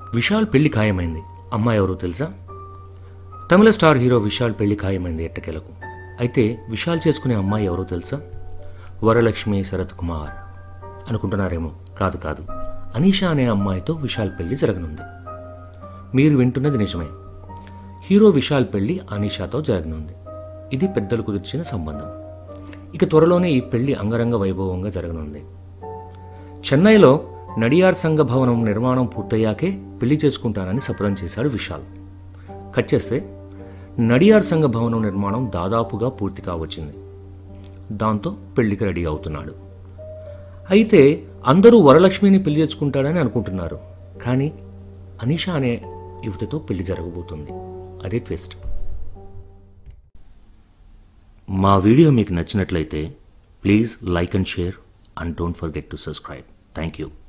విశాల్ పెళ్లి ఖాయమైంది అమ్మాయి ఎవరో తెలుసా తమిళ స్టార్ హీరో విశాల్ పెళ్లి ఖాయమైంది ఎట్టకేలకు అయితే విశాల్ చేసుకునే అమ్మాయి ఎవరో తెలుసా వరలక్ష్మి శరత్ కుమార్ అనుకుంటున్నారేమో కాదు కాదు అనీషా అనే అమ్మాయితో విశాల్ పెళ్లి జరగనుంది మీరు వింటున్నది నిజమే హీరో విశాల్ పెళ్లి అనీషాతో జరగనుంది ఇది పెద్దలు కుదిర్చిన సంబంధం ఇక త్వరలోనే ఈ పెళ్లి అంగరంగ వైభవంగా జరగనుంది చెన్నైలో నడియార్ సంఘ భవనం నిర్మాణం పూర్తయ్యాకే పెళ్లి చేసుకుంటానని శపథం చేశాడు విశాల్ కట్ చేస్తే నడియార్ సంఘ భవనం నిర్మాణం దాదాపుగా పూర్తి కావచ్చింది దాంతో పెళ్లికి రెడీ అవుతున్నాడు అయితే అందరూ వరలక్ష్మిని పెళ్లి చేసుకుంటాడని అనుకుంటున్నారు కానీ అనీషా అనే యువతితో పెళ్లి జరగబోతుంది అదే ట్విస్ట్ మా వీడియో మీకు నచ్చినట్లయితే please like and share and don't forget to subscribe thank you